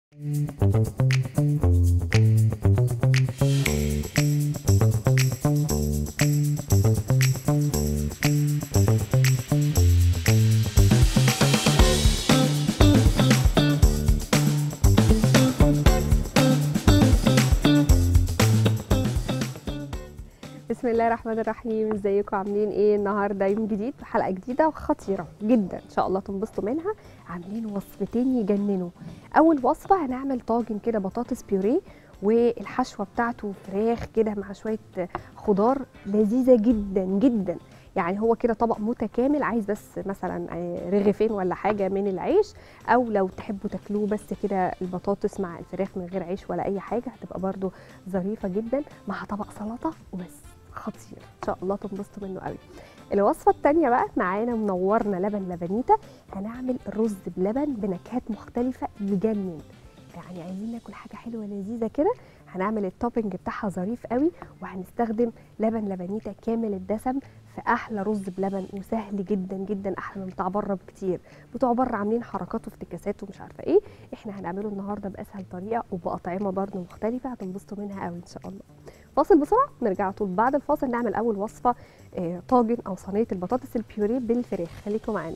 بسم الله الرحمن الرحيم ازيكم عاملين ايه النهارده يوم جديد وحلقه جديده وخطيره جدا ان شاء الله تنبسطوا منها عاملين وصفتين يجننوا اول وصفه هنعمل طاجن كده بطاطس بيوريه والحشوه بتاعته فراخ كده مع شويه خضار لذيذه جدا جدا يعني هو كده طبق متكامل عايز بس مثلا آه، رغيفين ولا حاجه من العيش او لو تحبوا تاكلوه بس كده البطاطس مع الفراخ من غير عيش ولا اي حاجه هتبقى برده ظريفه جدا مع طبق سلطه وبس خطير ان شاء الله تنبسطوا منه قوي الوصفه الثانيه بقى معانا منورنا لبن لبنيتا هنعمل رز بلبن بنكهات مختلفه يجنن يعني عايزين ناكل حاجه حلوه لذيذه كده هنعمل التوبنج بتاعها ظريف قوي وهنستخدم لبن لبنيتا كامل الدسم في احلى رز بلبن وسهل جدا جدا احلى من بتاع بره بكتير بتوع بره عاملين حركات وافتكاسات ومش عارفه ايه احنا هنعمله النهارده باسهل طريقه وباطعمه برده مختلفه هتنبسطوا منها قوي ان شاء الله فاصل بسرعه نرجع على طول بعد الفاصل نعمل اول وصفه آه، طاجن او صينيه البطاطس البيوريه بالفراخ خليكم معانا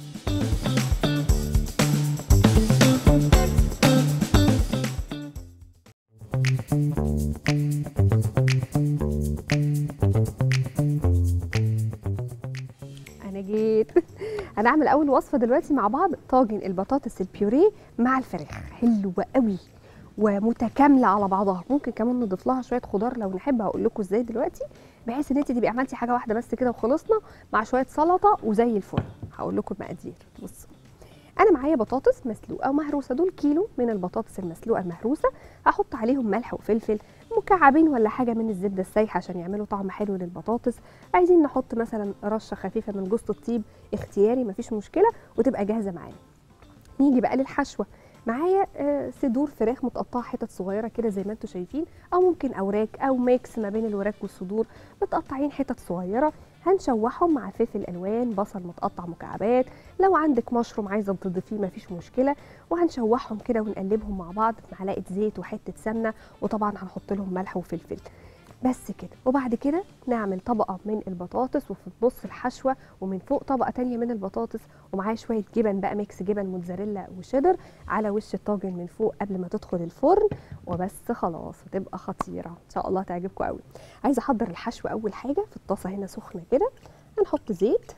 انا جيت هنعمل اول وصفه دلوقتي مع بعض طاجن البطاطس البيوريه مع الفراخ حلوه قوي ومتكامله على بعضها ممكن كمان نضيف لها شويه خضار لو نحب هقول لكم ازاي دلوقتي بحيث ان انت تبقي عملتي حاجه واحده بس كده وخلصنا مع شويه سلطه وزي الفل هقول لكم المقادير بصوا انا معايا بطاطس مسلوقه ومهروسه دول كيلو من البطاطس المسلوقه المهروسه هحط عليهم ملح وفلفل مكعبين ولا حاجه من الزبده السايحه عشان يعملوا طعم حلو للبطاطس عايزين نحط مثلا رشه خفيفه من جوز الطيب اختياري مفيش مشكله وتبقى جاهزه معانا نيجي بقى للحشوه معايا آه، صدور فراخ متقطعه حتت صغيره كده زي ما انتم شايفين او ممكن اوراك او ميكس ما بين الوراك والصدور متقطعين حتت صغيره هنشوحهم مع فلفل الوان بصل متقطع مكعبات لو عندك مشروم عايزه تضيفيه مفيش مشكله وهنشوحهم كده ونقلبهم مع بعض بمعلقه زيت وحته سمنه وطبعا هنحط لهم ملح وفلفل بس كده وبعد كده نعمل طبقه من البطاطس وفي النص الحشوه ومن فوق طبقه تانية من البطاطس ومعاه شويه جبن بقى ميكس جبن موتزاريلا وشيدر على وش الطاجن من فوق قبل ما تدخل الفرن وبس خلاص وتبقى خطيره ان شاء الله تعجبكم قوي عايزه احضر الحشو اول حاجه في الطاسه هنا سخنه كده هنحط زيت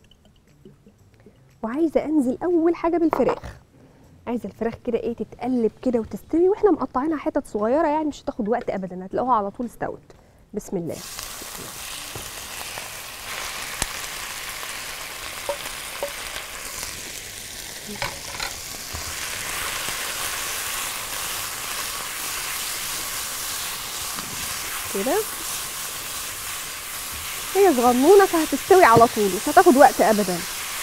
وعايزه انزل اول حاجه بالفراخ عايزه الفراخ كده ايه تتقلب كده وتستوي واحنا مقطعينها حتت صغيره يعني مش هتاخد وقت ابدا هتلاقوها على طول استوت بسم الله كده هي صغنونه فهتستوي على طول مش هتاخد وقت ابدا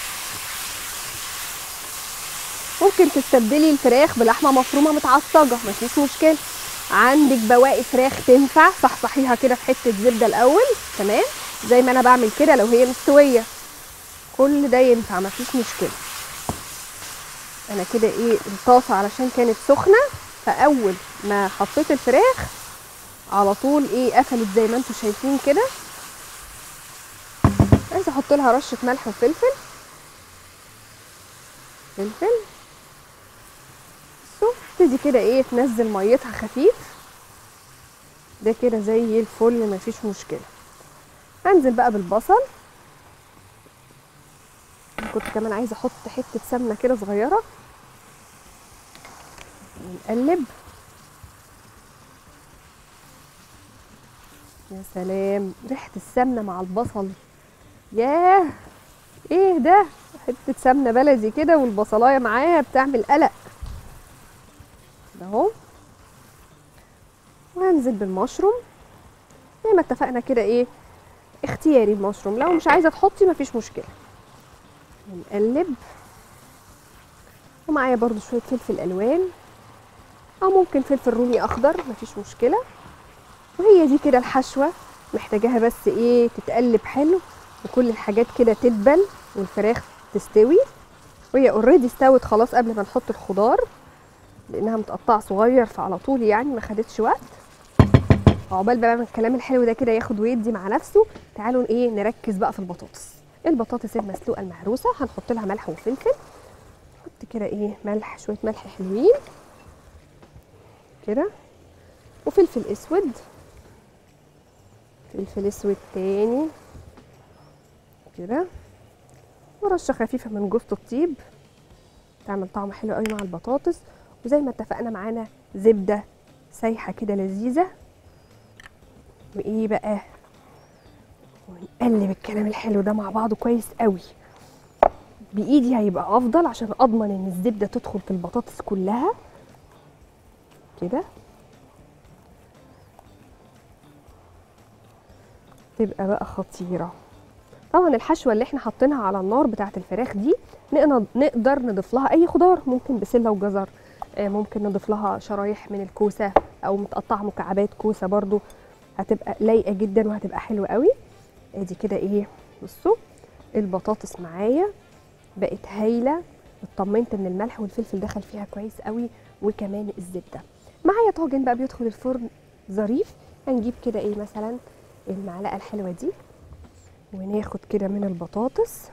ممكن تستبدلي الفراخ بلحمه مفرومه متعصجه مفيش مشكله عندك بواقي فراخ تنفع صحصحيها كده في حته زبده الاول تمام زي ما انا بعمل كده لو هي مستويه كل ده ينفع مفيش مشكله انا كده ايه الطاسه علشان كانت سخنه فاول ما حطيت الفراخ على طول ايه قفلت زي ما انتم شايفين كده عايزه احط لها رشه ملح وفلفل فلفل بصوا تبتدي كده ايه تنزل ميتها خفيف ده كده زي الفل مفيش مشكله انزل بقى بالبصل كنت كمان عايزه احط حته سمنه كده صغيره ونقلب يا سلام ريحه السمنه مع البصل ياه ايه ده حته سمنه بلدي كده والبصلايه معاها بتعمل قلق ده اهو وهنزل بالمشروم زي ما اتفقنا كده ايه اختياري المشروم لو مش عايزه تحطي مفيش مشكله ونقلب ومعايا برضو شويه فلفل الوان او ممكن فلفل رومي اخضر مفيش مشكله وهي دي كده الحشوه محتاجاها بس ايه تتقلب حلو وكل الحاجات كده تدبل والفراخ تستوي وهي اوريدي استوت خلاص قبل ما نحط الخضار لانها متقطعه صغير فعلى طول يعني ما خدتش وقت عقبال بقى ما الكلام الحلو ده كده ياخد ويدي مع نفسه تعالوا ايه نركز بقى في البطاطس البطاطس المسلوقه المهروسه هنحط لها ملح وفلفل نحط كده ايه ملح شويه ملح حلوين كده وفلفل اسود فلفل اسود تاني كده ورشه خفيفه من جوز الطيب تعمل طعم حلو قوي مع البطاطس وزي ما اتفقنا معانا زبده سايحه كده لذيذه وايه بقى ونقلب الكلام الحلو ده مع بعضه كويس قوي بايدي هيبقى افضل عشان اضمن ان الزبده تدخل في البطاطس كلها كده تبقى بقى خطيره طبعا الحشوه اللي احنا حاطينها على النار بتاعه الفراخ دي نقدر نقدر نضيف لها اي خضار ممكن بسله وجزر آه، ممكن نضيف لها شرايح من الكوسه او متقطعه مكعبات كوسه برضو هتبقى لايقه جدا وهتبقى حلوه قوي ادي كده ايه بصوا البطاطس معايا بقت هايله اطمنت ان الملح والفلفل دخل فيها كويس قوي وكمان الزبده معايا طاجن بقى بيدخل الفرن ظريف هنجيب كده ايه مثلا المعلقه الحلوه دي وناخد كده من البطاطس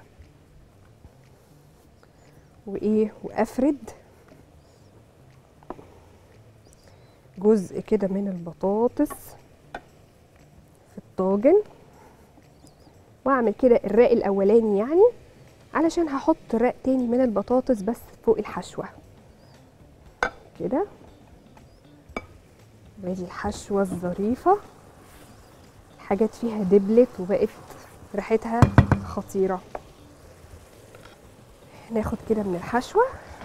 وايه وافرد جزء كده من البطاطس في الطاجن واعمل كده الراق الاولاني يعني علشان هحط راق تاني من البطاطس بس فوق الحشوه كده وادي الحشوه الظريفه الحاجات فيها دبلت وبقت ريحتها خطيره ناخد كده من الحشوه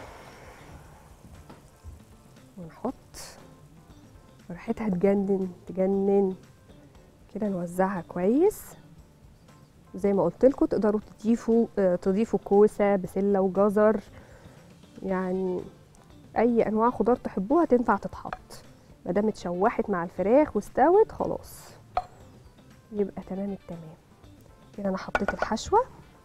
ونحط ريحتها تجنن تجنن كده نوزعها كويس زي ما قلت لكم تقدروا تضيفوا آه، تضيفوا كوسه بسله وجزر يعني اي انواع خضار تحبوها تنفع تتحط ما دام اتشوحت مع الفراخ واستوت خلاص يبقى تمام التمام كده انا حطيت الحشوه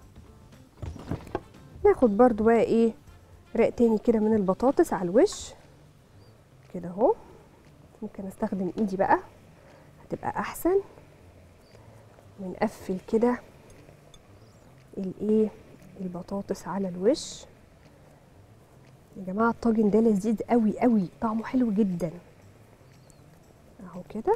ناخد برضو بقى ايه رق تاني كده من البطاطس على الوش كده اهو ممكن استخدم ايدي بقى هتبقى احسن ونقفل كده الايه البطاطس على الوش يا جماعه الطاجن ده لذيذ قوي قوي طعمه حلو جدا اهو كده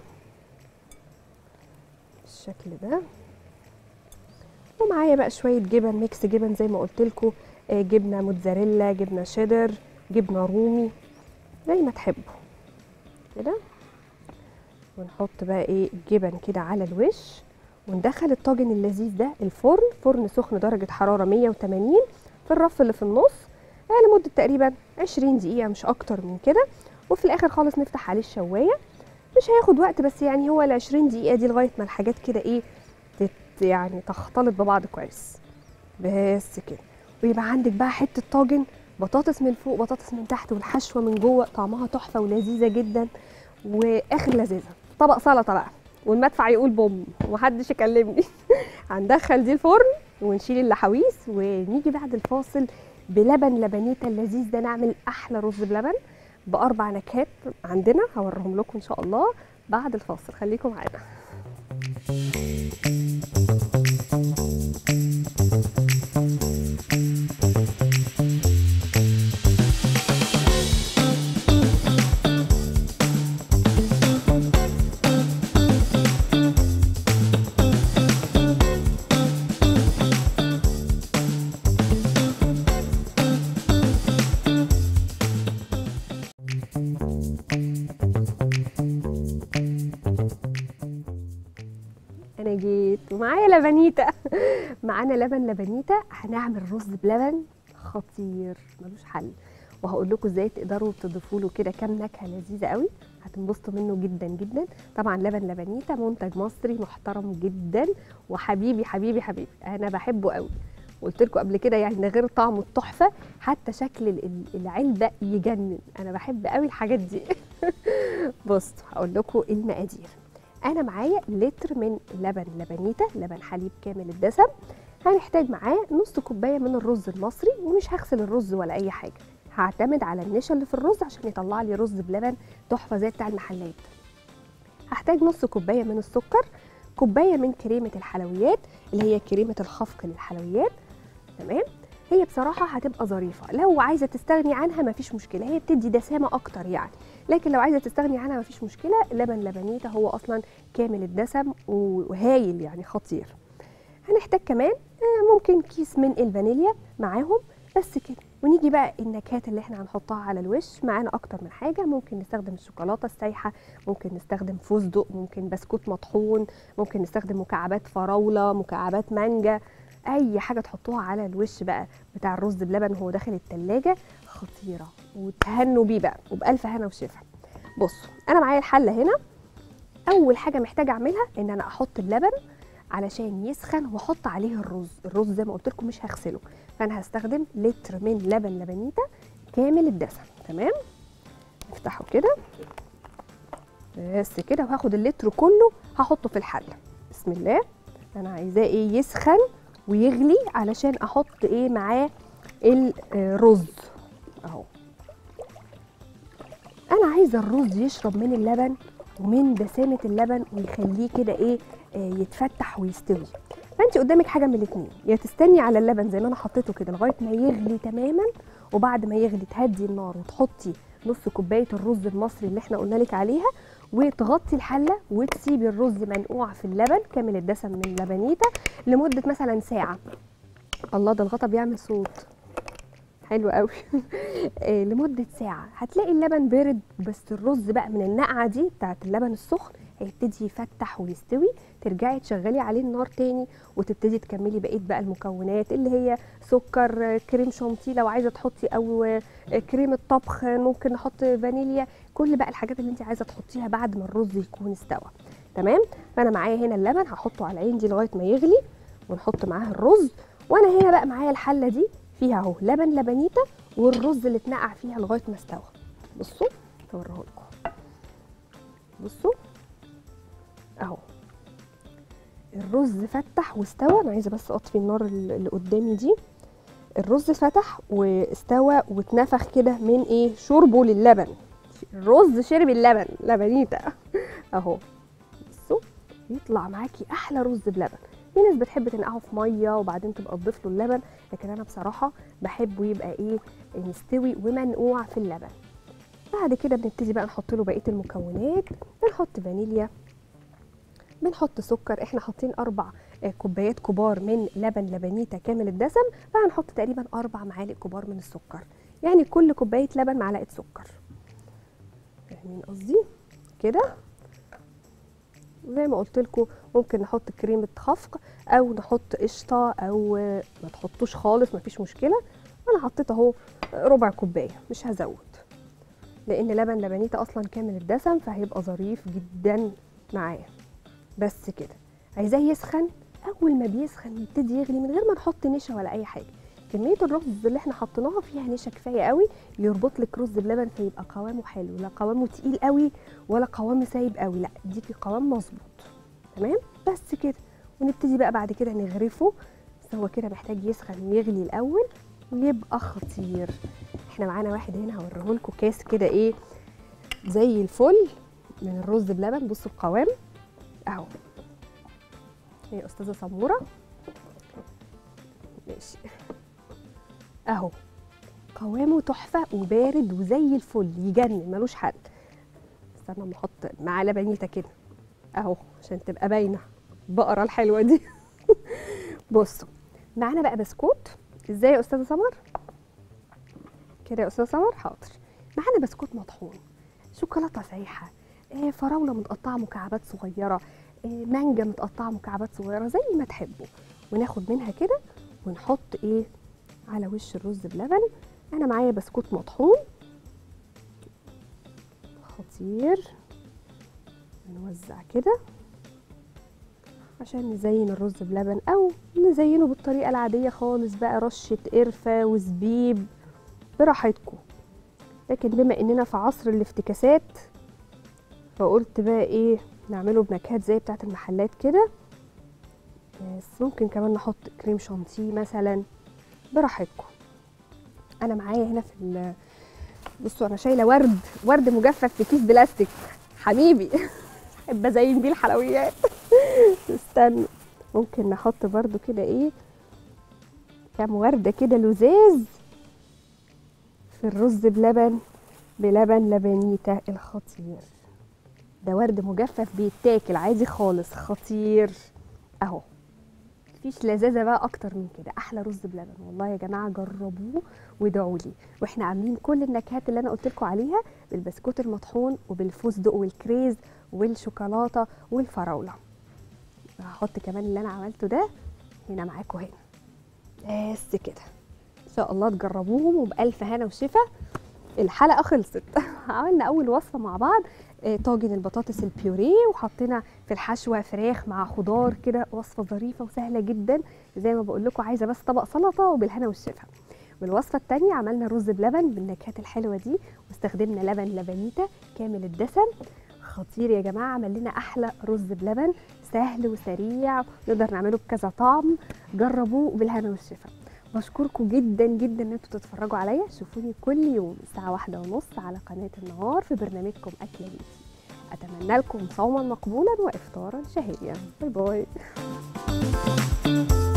بالشكل ده ومعايا بقى شويه جبن ميكس جبن زي ما قلت لكم جبنه موتزاريلا جبنه شيدر جبنه رومي زي ما تحبوا كده ونحط بقى ايه الجبن كده على الوش وندخل الطاجن اللذيذ ده الفرن فرن سخن درجه حراره 180 في الرف اللي في النص آه لمده تقريبا 20 دقيقه مش اكتر من كده وفي الاخر خالص نفتح عليه الشوايه مش هياخد وقت بس يعني هو ال 20 دقيقه دي لغايه ما الحاجات كده ايه تت يعني تختلط ببعض كويس بس كده ويبقى عندك بقى حته طاجن بطاطس من فوق بطاطس من تحت والحشوه من جوه طعمها تحفه ولذيذه جدا واخر لذيذه طبق سلطه بقى والمدفع يقول بوم ومحدش يكلمني هندخل دي الفرن ونشيل اللحاويس ونيجي بعد الفاصل بلبن لبنيتا اللذيذ ده نعمل احلى رز بلبن باربع نكهات عندنا هوريهم لكم ان شاء الله بعد الفاصل خليكم معانا انا جيت ومعايا لبنيتا معانا لبن لبنيتا هنعمل رز بلبن خطير ملوش حل وهقول لكم ازاي تقدروا تضيفوا له كده كام نكهه لذيذه قوي هتنبسطوا منه جدا جدا طبعا لبن لبنيتا منتج مصري محترم جدا وحبيبي حبيبي حبيبي انا بحبه قوي قلت لكم قبل كده يعني ده غير طعمه التحفه حتى شكل ال- ال- العلبه يجنن انا بحب قوي الحاجات دي بصوا هقول لكم المقادير انا معايا لتر من لبن لبنيتا لبن حليب كامل الدسم هنحتاج معاه نص كوبايه من الرز المصري ومش هغسل الرز ولا اي حاجه هعتمد على النشا اللي في الرز عشان يطلع لي رز بلبن تحفه زي بتاع المحلات هحتاج نص كوبايه من السكر كوبايه من كريمه الحلويات اللي هي كريمه الخفق للحلويات تمام هي بصراحه هتبقى ظريفه لو عايزه تستغني عنها مفيش مشكله هي بتدي دسامه اكتر يعني لكن لو عايزه تستغني عنها مفيش مشكله لبن لبنيته هو اصلا كامل الدسم وهايل يعني خطير هنحتاج كمان آه، ممكن كيس من الفانيليا معاهم بس كده ونيجي بقى النكهات اللي احنا هنحطها على الوش معانا اكتر من حاجه ممكن نستخدم الشوكولاته السايحه ممكن نستخدم فستق ممكن بسكوت مطحون ممكن نستخدم مكعبات فراوله مكعبات مانجا اي حاجه تحطوها على الوش بقى بتاع الرز بلبن وهو داخل التلاجة خطيره وتهنوا بيه بقى وبالف هنا وشفا بصوا انا معايا الحله هنا اول حاجه محتاجه اعملها ان انا احط اللبن علشان يسخن واحط عليه الرز الرز زي ما قلت لكم مش هغسله فانا هستخدم لتر من لبن لبنيتا كامل الدسم تمام نفتحه كده بس كده وهاخد اللتر كله هحطه في الحله بسم الله انا عايزاه ايه يسخن ويغلي علشان احط ايه معاه الرز اهو انا عايزه الرز يشرب من اللبن ومن دسامه اللبن ويخليه كده ايه آه، يتفتح ويستوي فانت قدامك حاجه من الاثنين يا تستني على اللبن زي ما انا حطيته كده لغايه ما يغلي تماما وبعد ما يغلي تهدي النار وتحطي نص كوبايه الرز المصري اللي احنا قلنا لك عليها وتغطي الحله وتسيبي الرز منقوع في اللبن كامل الدسم من لبنيته لمده مثلا ساعه الله ده الغطا بيعمل صوت حلو قوي آه، لمده ساعه هتلاقي اللبن بارد بس الرز بقى من النقعه دي بتاعت اللبن السخن هيبتدي يفتح ويستوي ترجعي تشغلي عليه النار تاني وتبتدي تكملي بقيه بقى المكونات اللي هي سكر آه، كريم شانتيه لو عايزه تحطي او آه، كريمه طبخ ممكن نحط فانيليا كل بقى الحاجات اللي انت عايزه تحطيها بعد ما الرز يكون استوى تمام فانا معايا هنا اللبن هحطه على العين دي لغايه ما يغلي ونحط معاها الرز وانا هنا بقى معايا الحله دي فيها اهو لبن لبنيته والرز اللي اتنقع فيها لغايه ما استوى بصوا هوريه لكم بصوا اهو الرز فتح واستوى انا عايزه بس اطفي النار اللي قدامي دي الرز فتح واستوى واتنفخ كده من ايه شربه للبن الرز شرب اللبن لبنيته اهو بصوا يطلع معاكي احلى رز بلبن في ناس بتحب تنقعه في ميه وبعدين تبقى تضيف له اللبن لكن انا بصراحه بحبه يبقى ايه مستوي ومنقوع في اللبن بعد كده بنبتدي بقى نحط له بقيه المكونات بنحط فانيليا بنحط سكر احنا حاطين اربع آه، كوبايات كبار من لبن لبنيتا كامل الدسم فهنحط تقريبا اربع معالق كبار من السكر يعني كل كوبايه لبن معلقه سكر فاهمين قصدي كده زي ما قلت لكم ممكن نحط كريمه خفق او نحط قشطه او آه، ما تحطوش خالص مفيش مشكله انا حطيت اهو ربع كوبايه مش هزود لان لبن لبنيتا اصلا كامل الدسم فهيبقى ظريف جدا معايا بس كده عايزاه يسخن اول ما بيسخن يبتدي يغلي من غير ما نحط نشا ولا اي حاجه كميه الرز اللي احنا حطيناها فيها نشا كفايه قوي يربط لك رز بلبن فيبقى قوامه حلو لا قوامه تقيل قوي ولا قوامه سايب قوي لا اديكي قوام مظبوط تمام بس كده ونبتدي بقى بعد كده نغرفه بس هو كده محتاج يسخن ويغلي الاول ويبقى خطير احنا معانا واحد هنا هوريه لكم كاس كده ايه زي الفل من الرز بلبن بصوا القوام اهو هي استاذه سموره ماشي اهو قوامه تحفه وبارد وزي الفل يجنن ملوش حل استنى اما احط معاه لبنيته كده اهو عشان تبقى باينه البقره الحلوه دي بصوا معانا بقى بسكوت ازاي يا استاذه سمر كده يا استاذه سمر حاضر معانا بسكوت مطحون شوكولاته سايحه آه، فراوله متقطعه مكعبات صغيره آه، مانجا متقطعه مكعبات صغيره زي ما تحبوا وناخد منها كده ونحط ايه على وش الرز بلبن انا معايا بسكوت مطحون خطير نوزع كده عشان نزين الرز بلبن او نزينه بالطريقه العاديه خالص بقى رشه قرفه وزبيب براحتكم لكن بما اننا في عصر الافتكاسات فقلت بقى ايه نعمله بنكهات زي بتاعت المحلات كده بس ممكن كمان نحط كريم شانتيه مثلا براحتكم انا معايا هنا في ال- بصوا انا شايله ورد ورد مجفف في كيس بلاستيك حبيبي احب ازين بيه الحلويات استنوا ممكن نحط برضو كده ايه كام ورده كده لزاز في الرز بلبن بلبن لبنيتا الخطير ده ورد مجفف بيتاكل عادي خالص خطير اهو مفيش لذاذه بقى اكتر من كده احلى رز بلبن والله يا جماعه جربوه وادعوا لي واحنا عاملين كل النكهات اللي انا قلت لكم عليها بالبسكوت المطحون وبالفستق والكريز والشوكولاته والفراوله هحط كمان اللي انا عملته ده هنا معاكم هنا بس كده ان شاء الله تجربوهم وبالف هنا وشفا الحلقه خلصت عملنا اول وصفه مع بعض آه، طاجن البطاطس البيوريه وحطينا في الحشوه فراخ مع خضار كده وصفه ظريفه وسهله جدا زي ما بقول لكم عايزه بس طبق سلطه وبالهنا والشفا والوصفه الثانيه عملنا رز بلبن بالنكهات الحلوه دي واستخدمنا لبن لبنيتا كامل الدسم خطير يا جماعه عمل لنا احلى رز بلبن سهل وسريع نقدر نعمله بكذا طعم جربوه بالهنا والشفا بشكركم جدا جدا ان انتوا تتفرجوا عليا شوفوني كل يوم الساعه واحدة ونص على قناه النهار في برنامجكم اكله بيتي اتمنى لكم صوما مقبولا وافطارا شهيا باي باي